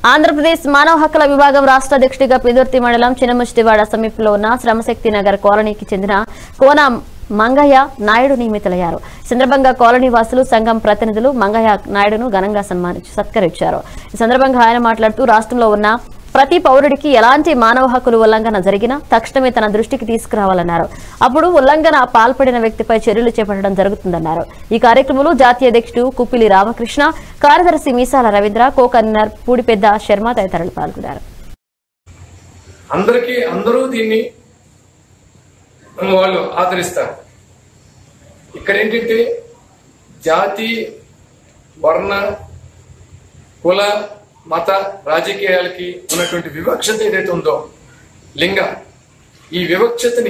ఆంధ్రప్రదేశ్ మానవ హక్కుల విభాగం రాష్ట్ర అధ్యక్షుడిగా పెదుర్తి మండలం చిన్నముష్టివాడ సమీపంలో ఉన్న శ్రమశక్తి నగర్ కాలనీకి చెందిన కోన మంగయ్య నాయుడు నియమితులయ్యారు ఈ సందర్భంగా కాలనీ వాసులు సంఘం ప్రతినిధులు మంగయ్య నాయుడును ఘనంగా సన్మానించి సత్కరించారు ఈ సందర్భంగా ఆయన మాట్లాడుతూ రాష్ట్రంలో ఉన్న ప్రతి పౌరుడికి ఎలాంటి మానవ హక్కులు ఉల్లంఘన జరిగినా తక్షణమే తన దృష్టికి తీసుకురావాలన్నారు అప్పుడు ఉల్లంఘన పాల్పడిన వ్యక్తిపై చర్యలు చేపట్టడం జరుగుతుందన్నారు ఈ కార్యక్రమంలో జాతీయ అధ్యక్షుడు కుప్పిలి రామకృష్ణ కార్యదర్శి మీసాల రవీంద్ర కో కన్వీనర్ పూడిపెద్ద శర్మ తదితరులు పాల్గొన్నారు అందరికీ అందరూ దీన్ని వాళ్ళు ఆదరిస్తారు ఇక్కడ ఏంటంటే జాతి వర్ణ కుల మత రాజకీయాలకి ఉన్నటువంటి వివక్షత ఏదైతే ఉందో లింగ ఈ వివక్షతని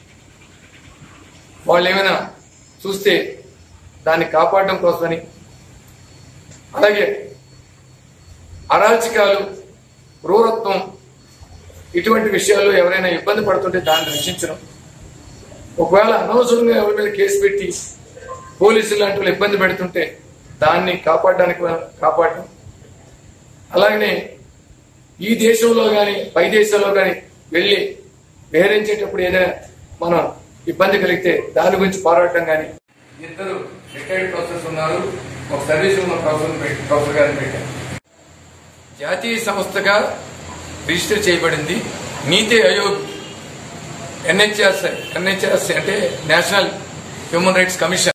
వాళ్ళు ఏమైనా చూస్తే దాన్ని కాపాడడం కోసమని అలాగే అరాచకాలు క్రూరత్వం ఇటువంటి విషయాల్లో ఎవరైనా ఇబ్బంది పడుతుంటే దాన్ని రక్షించడం ఒకవేళ అనవసరంగా ఎవరి మీద కేసు పెట్టి పోలీసులు లాంటి వాళ్ళు ఇబ్బంది పెడుతుంటే దాన్ని కాపాడడానికి కాపాడడం అలాగనే ఈ దేశంలో కానీ పై దేశాల్లో కానీ వెళ్ళి విహరించేటప్పుడు ఏదైనా మనం ఇబ్బంది కలిగితే దాని గురించి పోరాటం కానీ ఇద్దరు రిటైర్డ్ ప్రొఫెసర్స్ ఉన్నారు ఒక సర్వీస్ ఉన్న ప్రొఫెసర్ పెట్టి- ప్రొఫెసర్ గారిని పెట్టారు జాతీయ సంస్థగా రిజిస్టర్ చేయబడింది నీతి ఆయోగ్ ఎన్హెచ్ఆర్స్ ఎన్హెచ్ఆర్స్ అంటే నేషనల్ హ్యూమన్ రైట్స్ కమిషన్